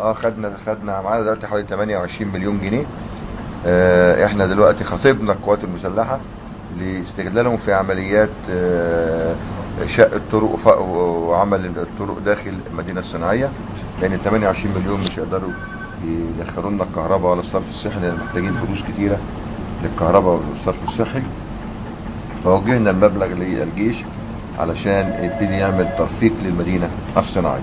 اه خدنا خدنا معانا دلوقتي حوالي 28 مليون جنيه آه احنا دلوقتي خاطبنا القوات المسلحه لاستغلالهم في عمليات آه شق الطرق وف- وعمل الطرق داخل المدينه الصناعيه لان ال 28 مليون مش هيقدروا يدخلوا لنا الكهرباء ولا الصرف الصحي لان محتاجين فلوس كتيره للكهرباء والصرف الصحي فوجهنا المبلغ للجيش علشان يبتدي يعمل ترفيق للمدينه الصناعيه.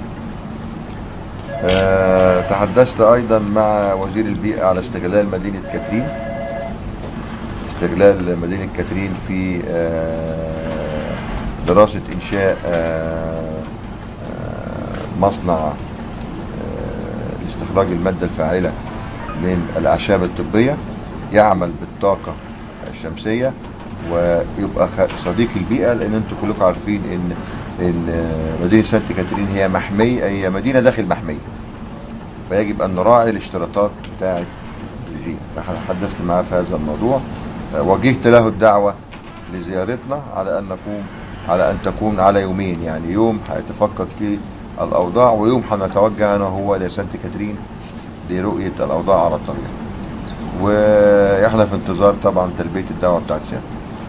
آه، تحدثت ايضا مع وزير البيئه على استغلال مدينه كاترين استغلال مدينه كاترين في آه، دراسه انشاء آه، آه، مصنع آه، لاستخراج الماده الفاعله من الاعشاب الطبيه يعمل بالطاقه الشمسيه ويبقى خ- صديق البيئه لان انتم كلكم عارفين ان ان آه، مدينه سانت كاترين هي محميه هي مدينه داخل محميه فيجب ان نراعي الاشتراطات بتاعه البيئه فحدثت معاه في هذا الموضوع آه، وجهت له الدعوه لزيارتنا على ان نقوم على ان تكون على يومين يعني يوم هيتفقد فيه الاوضاع ويوم هنتوجه انا وهو لسانت كاترين لرؤيه الاوضاع على الطريق واحنا في انتظار طبعا تلبيه الدعوه بتاعت سيادته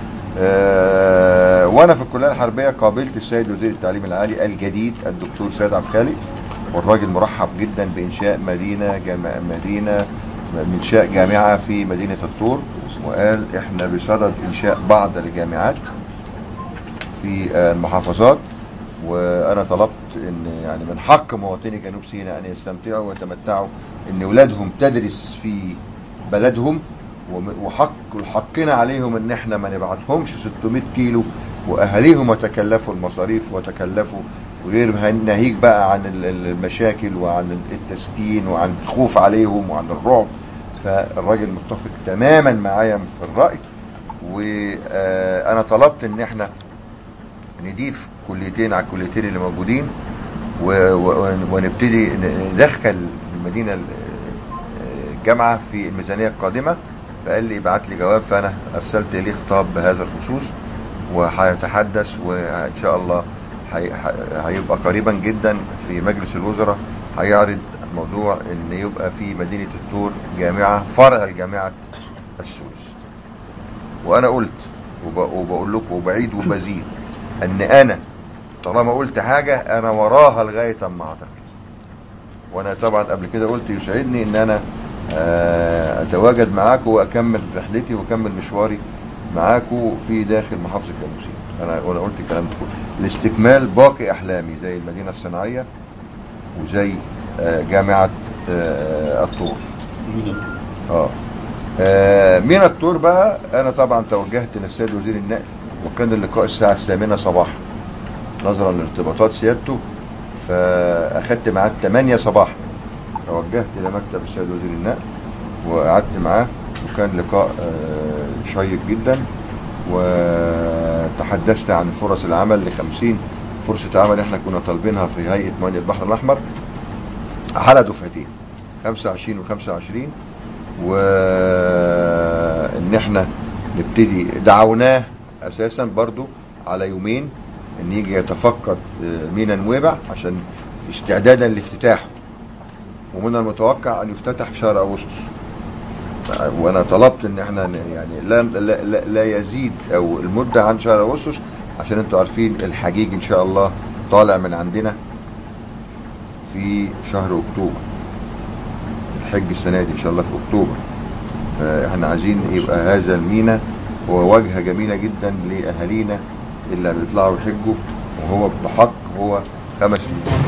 آه، وانا في الكليه الحربيه قابلت السيد وزير التعليم العالي الجديد الدكتور سيد عبد الخالق والراجل مرحب جدا بانشاء مدينه جامع مدينه انشاء جامعه في مدينه الطور وقال احنا بصدد انشاء بعض الجامعات في آه، المحافظات وانا طلبت ان يعني من حق مواطني جنوب سيناء ان يستمتعوا ويتمتعوا ان اولادهم تدرس في بلدهم وم- وحق وحقنا عليهم ان احنا ما نبعتهمش 600 كيلو واهاليهم يتكلفوا المصاريف وتكلفوا وغير هن- ناهيك بقى عن ال- ال- المشاكل وعن التسكين وعن الخوف عليهم وعن الرعب فالراجل متفق تماما معايا في الراي وانا طلبت ان احنا نضيف كليتين على الكليتين اللي موجودين و- و- ونبتدي ن- ندخل المدينه ال- الجامعه في الميزانيه القادمه فقال لي ابعت لي جواب فانا ارسلت اليه خطاب بهذا الخصوص وهيتحدث وان شاء الله هي- ه- هيبقى قريبا جدا في مجلس الوزراء هيعرض موضوع ان يبقى في مدينه الطور جامعه فرع لجامعه السويس وانا قلت وب- وبقول لكم وبعيد وبزيد ان انا طالما قلت حاجه انا وراها لغايه اما اعتقد وانا طبعا قبل كده قلت يسعدني ان انا آه، اتواجد معاكم واكمل رحلتي واكمل مشواري معاكم في داخل محافظه جنوب سيناء انا وانا قلت الكلام ده كله لاستكمال باقي احلامي زي المدينه الصناعيه وزي آه، جامعه آه، الطور اه آه، من الطور بقى انا طبعا توجهت للسيد وزير النقل وكان اللقاء الساعه الثامنه صباحا نظرا لارتباطات سيادته فاخدت معاه 8 صباحا توجهت الى مكتب السيد وزير النقل وقعدت معاه وكان لقاء آه، شيق جدا وتحدثت عن فرص العمل ل 50 فرصه عمل احنا كنا طالبينها في هيئه موانئ البحر الاحمر على دفعتين 25 و25 وان احنا نبتدي دعوناه اساسا برضو على يومين ان يجي يتفقد آه، مينا نويبع عشان استعدادا لافتتاحه ومن المتوقع ان يفتتح في شهر اغسطس وانا طلبت ان احنا ن- يعني لا, لا, لا, لا يزيد او المده عن شهر اغسطس عشان انتوا عارفين الحجيج ان شاء الله طالع من عندنا في شهر اكتوبر الحج السنه دي ان شاء الله في اكتوبر فاحنا عايزين يبقى هذا المينا هو واجهه جميله جدا لاهالينا اللي بيطلعوا يحجوا وهو بحق هو خمس